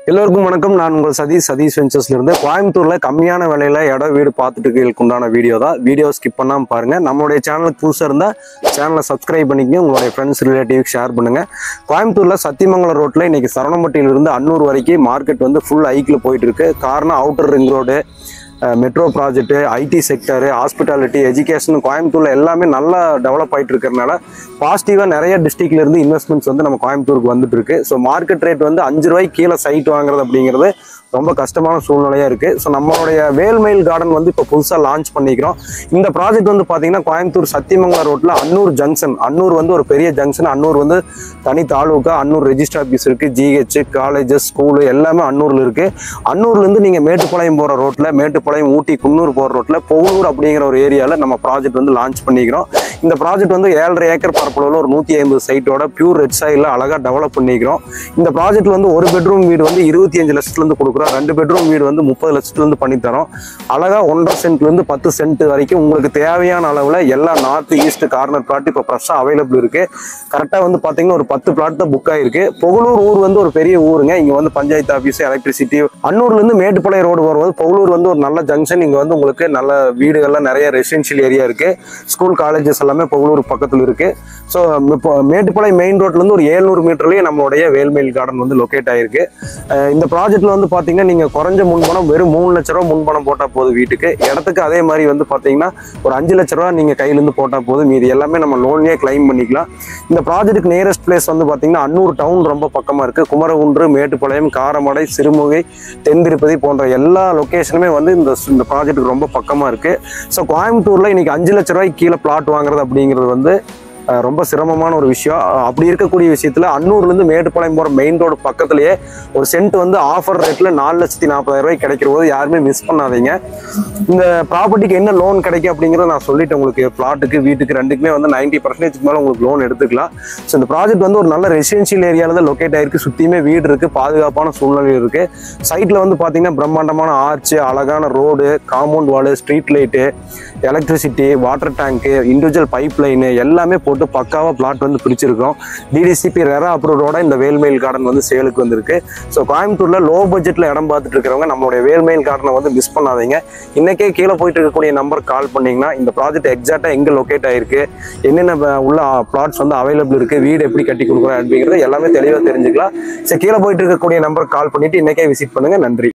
எல்லோருக்கும் வணக்கம் நான் உங்கள் சதீஷ் சதீஷ் வெஞ்சர்ஸ்ல இருந்து கோயம்புத்தூர்ல கம்மியான விலையில இடம் வீடு பார்த்துட்டு இருக்கவங்களுக்கு உண்டான வீடியோ தான் வீடியோ ஸ்கிப் பண்ணாம பாருங்க நம்மளுடைய சேனலுக்கு புதுசாக இருந்தா சேனலை சப்ஸ்கிரைப் பண்ணிக்கங்க உங்களுடைய ஃப்ரெண்ட்ஸ் ரிலேட்டிவ்க்கு ஷேர் பண்ணுங்க கோயம்புத்தூர்ல சத்தியமங்கலம் ரோட்ல இன்னைக்கு சரவணம்பட்டியில இருந்து அன்னூர் வரைக்கும் மார்க்கெட் வந்து ஃபுல் ஹைக்கில் போயிட்டு இருக்கு காரணம் outer ring road metro project IT sector hospitality education கோயம்புத்தூர்ல எல்லாமே நல்லா டெவலப் ஆயிட்டு இருக்கிறதுனால பாசிட்டிவாக நிறைய டிஸ்ட்ரிக்ட்ல இருந்து இன்வெஸ்ட்மெண்ட்ஸ் வந்து நம்ம கோயம்புத்தூருக்கு வந்துட்டு இருக்கு ஸோ மார்க்கெட் ரேட் வந்து அஞ்சு ரூபாய்க்கு கீழே சைட் வாங்குறது அப்படிங்கிறது ரொம்ப கஷ்டமான சூழ்நிலையா இருக்கு ஸோ நம்மளுடைய வேல்மயில் கார்டன் வந்து இப்போ புதுசாக லான்ச் பண்ணிக்கிறோம் இந்த ப்ராஜெக்ட் வந்து பார்த்தீங்கன்னா கோயம்புத்தூர் சத்தியமங்கலம் ரோட்ல அன்னூர் ஜங்ஷன் அன்னூர் வந்து ஒரு பெரிய ஜங்ஷன் அன்னூர் வந்து தனி தாலுகா அன்னூர் ரெஜிஸ்டர் ஆஃபீஸ் இருக்கு ஜிஹெச் காலேஜஸ் ஸ்கூலு எல்லாமே அன்னூர்ல இருக்கு அன்னூர்ல இருந்து நீங்க மேட்டுப்பாளையம் போற ரோட்ல மேட்டுப்பாளையம் ஊட்டி குன்னூர் போற ரோட்ல பொகலூர் அப்படிங்கிற ஒரு ஏரியால நம்ம ப்ராஜெக்ட் வந்து லான்ச் பண்ணிக்கிறோம் இந்த ப்ராஜெக்ட் வந்து ஏழரை ஏக்கர் பரப்பளவில் ஒரு நூற்றி ஐம்பது சைட்டோட பியூர் ரெட் சைடில் அழகாக டெவலப் பண்ணிக்கிறோம் இந்த ப்ராஜெக்ட் வந்து ஒரு பெட்ரூம் வீடு வந்து இருபத்தி அஞ்சு லட்சத்துலேருந்து கொடுக்குறோம் ரெண்டு பெட்ரூம் வீடு வந்து முப்பது லட்சத்துலேருந்து பண்ணித்தரோம் அழகாக ஒன்றரை சென்ட்லேருந்து பத்து சென்ட் வரைக்கும் உங்களுக்கு தேவையான அளவில் எல்லா நார்த் ஈஸ்ட் கார்னர் பிளாட் இப்போ ஃப்ரெஷ்ஷாக அவைலபிள் இருக்குது கரெக்டாக வந்து பார்த்தீங்கன்னா ஒரு பத்து பிளாட் தான் புக் ஆயிருக்கு புகழூர் ஊர் வந்து ஒரு பெரிய ஊருங்க இங்கே வந்து பஞ்சாயத்து ஆஃபீஸ் எலக்ட்ரிசிட்டி அன்னூர்லேருந்து மேட்டுப்பாளையம் ரோடு வரும்போது புகழூர் வந்து ஒரு நல்ல ஜங்ஷன் இங்கே வந்து உங்களுக்கு நல்ல வீடுகள்லாம் நிறைய ரெசிடென்ஷியல் ஏரியா இருக்குது ஸ்கூல் காலேஜஸ் எல்லாமே புகழூர் பக்கத்தில் இருக்குது ஸோ இப்போ மேட்டுப்பாளையம் மெயின் ரோட்லேருந்து ஒரு ஏழ்நூறு மீட்டர்லேயே நம்மளுடைய வேல்மேல் கார்டன் வந்து லொக்கேட் ஆயிருக்கு அஹ் இந்த ப்ராஜெக்ட்டில் வந்து பார்த்தீங்கன்னா நீங்கள் குறைஞ்ச முன்பணம் வெறும் மூணு லட்ச ரூபா முன்பணம் போட்டால் போதும் வீட்டுக்கு இடத்துக்கு அதே மாதிரி வந்து பார்த்தீங்கன்னா ஒரு அஞ்சு லட்ச ரூபா நீங்கள் கையிலேருந்து போட்டால் போதும் மீதி எல்லாமே நம்ம லோன்லேயே கிளைம் பண்ணிக்கலாம் இந்த ப்ராஜெக்ட்டுக்கு நியரஸ்ட் பிளேஸ் வந்து பார்த்தீங்கன்னா அன்னூர் டவுன் ரொம்ப பக்கமாக இருக்குது குமரகுன்று மேட்டுப்பாளையம் காரமடை சிறுமுகை தென் திருப்பதி போன்ற எல்லா லொக்கேஷனுமே வந்து இந்த இந்த ப்ராஜெக்ட்டுக்கு ரொம்ப பக்கமாக இருக்குது ஸோ கோயம்புத்தூரில் இன்னைக்கு அஞ்சு லட்ச ரூபாய்க்கு கீழே பிளாட் வாங்குறது அப்படிங்கிறது வந்து அஹ் ரொம்ப சிரமமான ஒரு விஷயம் அஹ் அப்படி இருக்கக்கூடிய விஷயத்துல அன்னூர்லேருந்து மேட்டுப்பாளையம் போகிற மெயின் ரோடு பக்கத்துலயே ஒரு சென்ட் வந்து ஆஃபர் ரேட்ல நாலு லட்சத்தி நாற்பதாயிரம் ரூபாய் கிடைக்கிற போது யாருமே மிஸ் பண்ணாதீங்க இந்த ப்ராப்பர்ட்டிக்கு என்ன லோன் கிடைக்கும் அப்படிங்கிறத நான் சொல்லிட்டேன் உங்களுக்கு பிளாட்டுக்கு வீட்டுக்கு ரெண்டுக்குமே வந்து நைன்டி பர்சன்டேஜ் மேலே உங்களுக்கு லோன் எடுத்துக்கலாம் ஸோ இந்த ப்ராஜெக்ட் வந்து ஒரு நல்ல ரெசிடென்ஷியல் ஏரியாவில் தான் லொக்கேட் ஆயிருக்கு சுற்றியுமே வீடு இருக்கு பாதுகாப்பான சூழ்நிலை இருக்கு சைட்ல வந்து பார்த்தீங்கன்னா பிரம்மாண்டமான ஆர்ச் அழகான road compound wall street light electricity water tank individual pipe line எல்லாமே போட்டு பக்காவாக பிளாட் வந்து பிடிச்சிருக்கோம் டிடிசிபி ரெரா அப்ரூவோட இந்த வேல்மயில் கார்டன் வந்து சேலுக்கு வந்திருக்கு ஸோ கோயம்புத்தூரில் லோ பட்ஜெட்டில் இடம் பார்த்துட்டு இருக்கிறவங்க நம்மளுடைய வேல்மயில் கார்டனை வந்து மிஸ் பண்ணாதீங்க இன்னைக்கே கீழே போயிட்டு இருக்கக்கூடிய நம்பர் கால் பண்ணீங்கன்னா இந்த ப்ராஜெக்ட் எக்ஸாக்டாக எங்கே லொக்கேட் ஆயிருக்கு என்னென்ன வ- உள்ள பிளாட்ஸ் வந்து அவைலபிள் இருக்கு வீடு எப்படி கட்டி கொடுக்குறோம் அப்படிங்கிறது எல்லாமே தெளிவாக தெரிஞ்சுக்கலாம் ஸோ கீழே போயிட்டு இருக்கக்கூடிய நம்பர் கால் பண்ணிட்டு இன்னைக்கே விசிட் பண்ணுங்க நன்றி